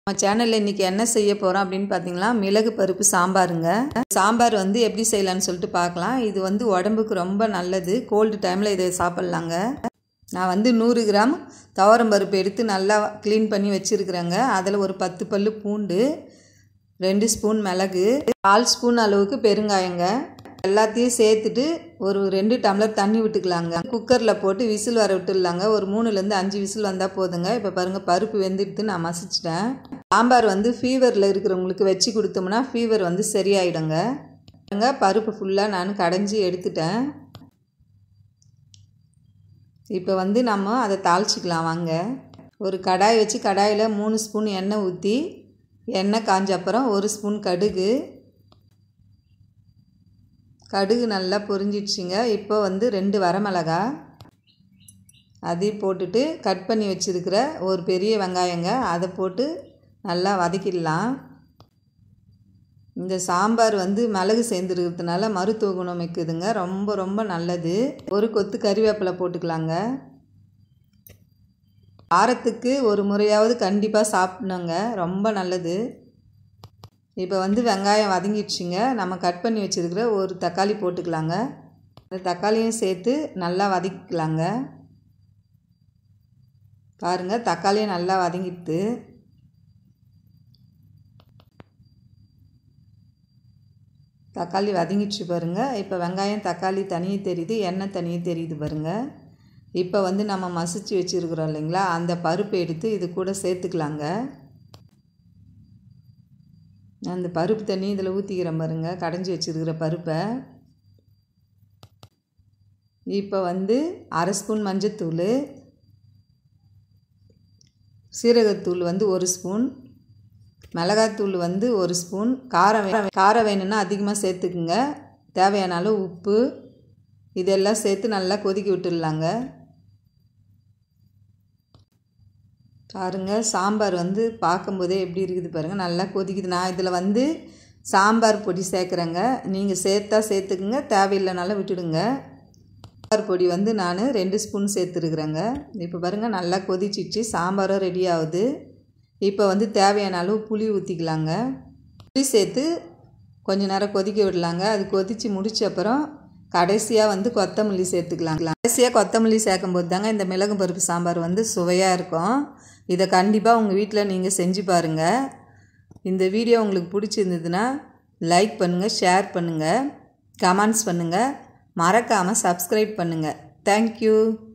நம்ம சேனலில் இன்றைக்கி என்ன செய்ய போகிறோம் அப்படின்னு பார்த்தீங்கன்னா மிளகு பருப்பு சாம்பாருங்க சாம்பார் வந்து எப்படி செய்யலான்னு சொல்லிட்டு பார்க்கலாம் இது வந்து உடம்புக்கு ரொம்ப நல்லது கோல்டு டைமில் இதை சாப்பிட்லாங்க நான் வந்து நூறு கிராம் துவரம் பருப்பு எடுத்து நல்லா க்ளீன் பண்ணி வச்சுருக்குறேங்க அதில் ஒரு பத்து பல் பூண்டு ரெண்டு ஸ்பூன் மிளகு கால் ஸ்பூன் அளவுக்கு பெருங்காயங்க எல்லாத்தையும் சேர்த்துட்டு ஒரு ரெண்டு டம்ளர் தண்ணி விட்டுக்கலாங்க குக்கரில் போட்டு விசில் வர விட்டுடலாங்க ஒரு மூணுலேருந்து அஞ்சு விசில் வந்தால் போதுங்க இப்போ பாருங்கள் பருப்பு வெந்துடுத்து நான் மசிச்சிட்டேன் சாம்பார் வந்து ஃபீவரில் இருக்கிறவங்களுக்கு வச்சு கொடுத்தோம்னா ஃபீவர் வந்து சரியாயிடுங்க பாருங்க பருப்பு ஃபுல்லாக நான் கடைஞ்சி எடுத்துட்டேன் இப்போ வந்து நம்ம அதை தாளிச்சிக்கலாம் வாங்க ஒரு கடாய் வச்சு கடாயில் மூணு ஸ்பூன் எண்ணெய் ஊற்றி எண்ணெய் காஞ்ச அப்புறம் ஒரு ஸ்பூன் கடுகு கடுகு நல்லா பொரிஞ்சிடுச்சிங்க இப்போ வந்து ரெண்டு வரமிளகா அதையும் போட்டுட்டு கட் பண்ணி வச்சுருக்கிற ஒரு பெரிய வெங்காயங்க அதை போட்டு நல்லா வதக்கிடலாம் இந்த சாம்பார் வந்து மிளகு சேர்ந்துருக்கிறதுனால மருத்துவ குணம் மிக்குதுங்க ரொம்ப ரொம்ப நல்லது ஒரு கொத்து கறிவேப்பிலை போட்டுக்கலாங்க வாரத்துக்கு ஒரு முறையாவது கண்டிப்பாக சாப்பிட்ணுங்க ரொம்ப நல்லது இப்போ வந்து வெங்காயம் வதங்கிடுச்சிங்க நம்ம கட் பண்ணி வச்சுருக்கிற ஒரு தக்காளி போட்டுக்கலாங்க அந்த தக்காளியும் சேர்த்து நல்லா வதக்கிக்கலாங்க பாருங்கள் தக்காளியும் நல்லா வதங்கிட்டு தக்காளி வதங்கிடுச்சு பாருங்கள் இப்போ வெங்காயம் தக்காளி தனியே தெரியுது எண்ணெய் தனியே தெரியுது பாருங்கள் இப்போ வந்து நம்ம மசிச்சு வச்சுருக்குறோம் இல்லைங்களா அந்த பருப்பு எடுத்து இது கூட சேர்த்துக்கலாங்க அந்த பருப்பு தண்ணி இதில் ஊற்றிக்கிறேன் பாருங்க கடைஞ்சி வச்சுருக்கிற பருப்பை இப்போ வந்து அரை ஸ்பூன் மஞ்சத்தூள் சீரகத்தூள் வந்து ஒரு ஸ்பூன் மிளகாத்தூள் வந்து ஒரு ஸ்பூன் காரம் வே காரம் வேணும்னா அதிகமாக சேர்த்துக்குங்க தேவையான அளவு உப்பு இதெல்லாம் சேர்த்து நல்லா கொதிக்க விட்டுடலாங்க பாருங்கள் சாம்பார் வந்து பார்க்கும்போதே எப்படி இருக்குது பாருங்கள் நல்லா கொதிக்குது நான் இதில் வந்து சாம்பார் பொடி சேர்க்குறேங்க நீங்கள் சேர்த்தா சேர்த்துக்குங்க தேவையில்லைனாலும் விட்டுடுங்க சாம்பார் பொடி வந்து நான் ரெண்டு ஸ்பூன் சேர்த்துருக்குறேங்க இப்போ பாருங்கள் நல்லா கொதிச்சிச்சு சாம்பாரும் ரெடி ஆகுது இப்போ வந்து தேவையான அளவு புளி ஊற்றிக்கலாங்க புளி சேர்த்து கொஞ்ச நேரம் கொதிக்க விடலாங்க அது கொதித்து முடிச்ச அப்புறம் கடைசியாக வந்து கொத்தமல்லி சேர்த்துக்கலாம் கடைசியாக கொத்தமல்லி சேர்க்கும்போது தாங்க இந்த மிளகு பருப்பு சாம்பார் வந்து சுவையாக இருக்கும் இதை கண்டிப்பாக உங்கள் வீட்டில் நீங்கள் செஞ்சு பாருங்கள் இந்த வீடியோ உங்களுக்கு பிடிச்சிருந்ததுன்னா லைக் பண்ணுங்கள் ஷேர் பண்ணுங்கள் கமெண்ட்ஸ் பண்ணுங்கள் மறக்காமல் சப்ஸ்கிரைப் பண்ணுங்கள் தேங்க்யூ